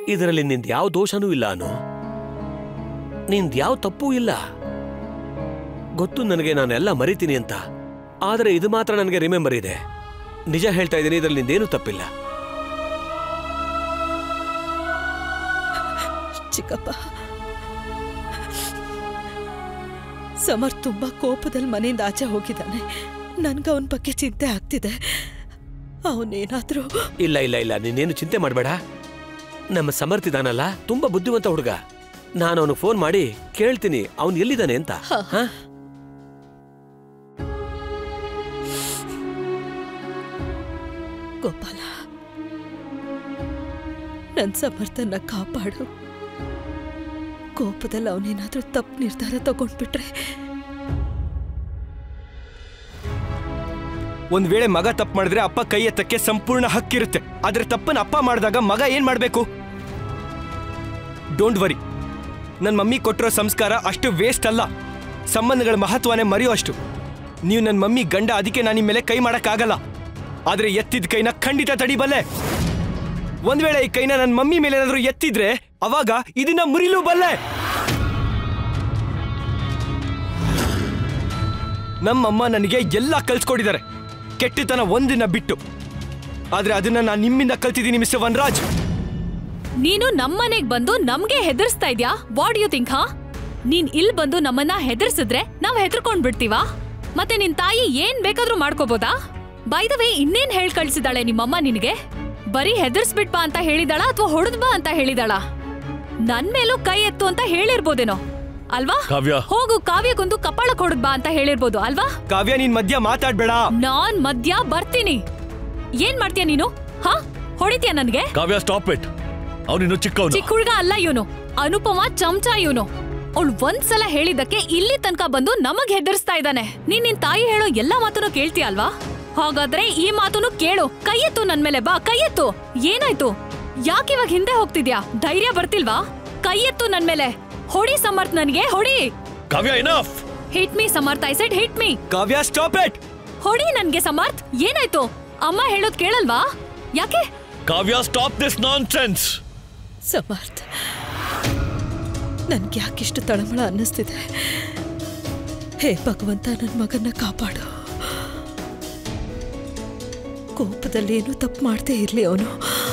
ಇದರಲ್ಲಿ ನಿಂದ ಯಾವ ದೋಷನೂ ಇಲ್ಲ ಅನು ನಿಂದ ಯಾವ ತಪ್ಪೂ ಇಲ್ಲ ಗೊತ್ತು ನನಗೆ ನಾನೆಲ್ಲ ಮರಿತೀನಿ ಅಂತ ಆದರೆ ಇದು ಮಾತ್ರ ನನಗೆ ರಿಮೆಂಬರ್ ಇದೆ ನಿಜ ಹೇಳ್ತಾ ಇದ್ದೀನಿ ಇದರಲ್ಲಿ ನಿಂದೇನು ತಪ್ಪಿಲ್ಲ ಚಿಕ್ಕಪ್ಪ ಸಮರ್ ತುಂಬಾ ಕೋಪದಲ್ಲಿ ಮನೆಯಿಂದ ಆಚೆ ಹೋಗಿದ್ದಾನೆ ನನ್ಗೆ ಅವನ ಬಗ್ಗೆ ಚಿಂತೆ ಆಗ್ತಿದೆ ಅವನೇನಾದ್ರೂ ಇಲ್ಲ ಇಲ್ಲ ಇಲ್ಲ ನೀನೇನು ಚಿಂತೆ ಮಾಡಬೇಡ ನಮ್ಮ ಸಮರ್ಥಿದಾನಲ್ಲ ತುಂಬಾ ಬುದ್ಧಿವಂತ ಹುಡುಗ ನಾನು ಅವನಿಗೆ ಫೋನ್ ಮಾಡಿ ಕೇಳ್ತೀನಿ ಅವನು ಎಲ್ಲಿದ್ದಾನೆ ಅಂತ ಹಾ? ಗೋಪಾಲ ನನ್ನ ಸಮರ್ಥನ ಕಾಪಾಡು ಕೋಪದಲ್ಲಿ ಅವನೇನಾದ್ರೂ ತಪ್ಪು ನಿರ್ಧಾರ ತಗೊಂಡ್ಬಿಟ್ರೆ ಒಂದ್ ವೇಳೆ ಮಗ ತಪ್ಪು ಮಾಡಿದ್ರೆ ಅಪ್ಪ ಕೈ ಎತ್ತಕ್ಕೆ ಸಂಪೂರ್ಣ ಹಕ್ಕಿರುತ್ತೆ ಆದ್ರೆ ತಪ್ಪನ್ನ ಅಪ್ಪ ಮಾಡಿದಾಗ ಮಗ ಏನ್ ಮಾಡ್ಬೇಕು ಡೋಂಟ್ ವರಿ ನನ್ನ ಮಮ್ಮಿ ಕೊಟ್ಟಿರೋ ಸಂಸ್ಕಾರ ಅಷ್ಟು ವೇಸ್ಟ್ ಅಲ್ಲ ಸಂಬಂಧಗಳ ಮಹತ್ವನೇ ಮರೆಯೋ ಅಷ್ಟು ನೀವು ನನ್ನ ಮಮ್ಮಿ ಗಂಡ ಅದಕ್ಕೆ ನಾನು ನಿಮ್ಮ ಮೇಲೆ ಕೈ ಮಾಡಕ್ಕಾಗಲ್ಲ ಆದ್ರೆ ಎತ್ತಿದ ಕೈನ ಖಂಡಿತ ತಡಿಬಲ್ಲೆ ಒಂದ್ ವೇಳೆ ಈ ಕೈನ ನನ್ನ ಮಮ್ಮಿ ಮೇಲೆ ಏನಾದ್ರೂ ಎತ್ತಿದ್ರೆ ಅವಾಗ ಇದನ್ನ ಮುರಿಲು ಬಲ್ಲೆ ನಮ್ಮಮ್ಮ ನನಗೆ ಎಲ್ಲ ಕಲ್ಸ್ಕೊಟ್ಟಿದ್ದಾರೆ ಕೆಟ್ಟತನ ಒಂದಿನ ಬಿಟ್ಟು ಆದ್ರೆ ಅದನ್ನ ನಾನು ನಿಮ್ಮಿಂದ ಕಲ್ತಿದ್ದೀನಿ ಮಿಸ್ಟರ್ ವನ್ರಾಜ್ ನೀನು ನಮ್ಮನೆಗ್ ಬಂದು ನಮ್ಗೆ ಹೆದರ್ಸ್ತಾ ಇದ್ಯಾ ವಾಟ್ ಯು ಥಿಂಕ್ ಹಾ ನೀನ್ ಇಲ್ ಬಂದು ನಮ್ಮನ್ನ ಹೆದರ್ಸಿದ್ರೆ ನಾವ್ ಹೆದರ್ಕೊಂಡ್ ಬಿಡ್ತೀವಾ ಮತ್ತೆ ನಿನ್ ತಾಯಿ ಏನ್ ಬೇಕಾದ್ರೂ ಮಾಡ್ಕೋಬೋದಾ ಬೈದವೇ ಇನ್ನೇನ್ ಹೇಳ್ ಕಳ್ಸಿದಾಳೆ ನಿಮ್ಮಮ್ಮ ನಿನಗೆ ಬರೀ ಹೆದರ್ಸ್ಬಿಟ್ ಬಾ ಅಂತ ಹೇಳಿದಾಳ ಅಥವಾ ಹೊಡೆದ್ ಬಾ ಅಂತ ಹೇಳಿದಾಳ ನನ್ ಮೇಲೂ ಕೈ ಎತ್ತು ಅಂತ ಹೇಳಿರ್ಬೋದೇನೋ ಅಲ್ವಾ ಕಾವ್ಯ. ಹೋಗು ಕಾವ್ಯಕ್ಕೊಂದು ಕಪಾಳಕ್ ಹೊಡೆದ್ ಬಾ ಅಂತ ಹೇಳಿರ್ಬೋದು ಅಲ್ವಾ ಕಾವ್ಯ ನೀನ್ ಮಧ್ಯ ಮಾತಾಡ್ಬೇಡ ನಾನ್ ಮದ್ಯ ಬರ್ತೀನಿ ಏನ್ ಮಾಡ್ತೀಯ ನೀನು ಹಾ ಹೊಡಿತೀಯ ನನ್ಗೆ ಕಾವ್ಯ ಸ್ಟಾಪ್ ಇಟ್ ಅವನಿನ್ನು ಚಿಕ್ಕವನು ಚಿಕ್ಕ ಹುಡ್ಗ ಅಲ್ಲ ಇವನು ಅನುಪಮ ಚಮಚ ಇವನು ಅವಳು ಒಂದ್ಸಲ ಹೇಳಿದ್ದಕ್ಕೆ ಇಲ್ಲಿ ತನಕ ಬಂದು ನಮಗ್ ಹೆದರ್ಸ್ತಾ ಇದ್ದಾನೆ ನೀನ್ ನಿನ್ ತಾಯಿ ಹೇಳೋ ಎಲ್ಲಾ ಮಾತನ್ನು ಕೇಳ್ತೀಯ ಅಲ್ವಾ ಹಾಗಾದ್ರೆ ಈ ಮಾತನ್ನು ಕೇಳು ಕೈ ಎತ್ತು ನನ್ ಮೇಲೆ ಬಾ ಕೈ ಎತ್ತು ಏನಾಯ್ತು ಯಾಕೆ ಇವಾಗ ಹಿಂದೆ ಹೋಗ್ತಿದ್ಯಾ ಧೈರ್ಯ ಬರ್ತಿಲ್ವಾ ಕೈ ಎತ್ತು ನನ್ ಮೇಲೆ ಹೊಡಿ ಸಮರ್ಥ್ ನನ್ಗೆ ಹೊಡಿ Kavya enough hit me Samarth I said hit me Kavya stop it ಹೊಡಿ ನನ್ಗೆ ಸಮರ್ಥ್ ಏನಾಯ್ತು ಅಮ್ಮ ಹೇಳೋದ್ ಕೇಳಲ್ವಾ ಯಾಕೆ Kavya stop this nonsense Samarth ನನ್ಗೆ ಯಾಕಿಷ್ಟು ತಳಮಳ ಅನ್ನಿಸ್ತಿದೆ ಹೇ ಭಗವಂತ ನನ್ನ ಮಗನ್ನ ಕಾಪಾಡು ಕೋಪದಲ್ಲಿ ಏನೂ ತಪ್ಪು ಮಾಡದೇ ಇರಲಿ ಅವನು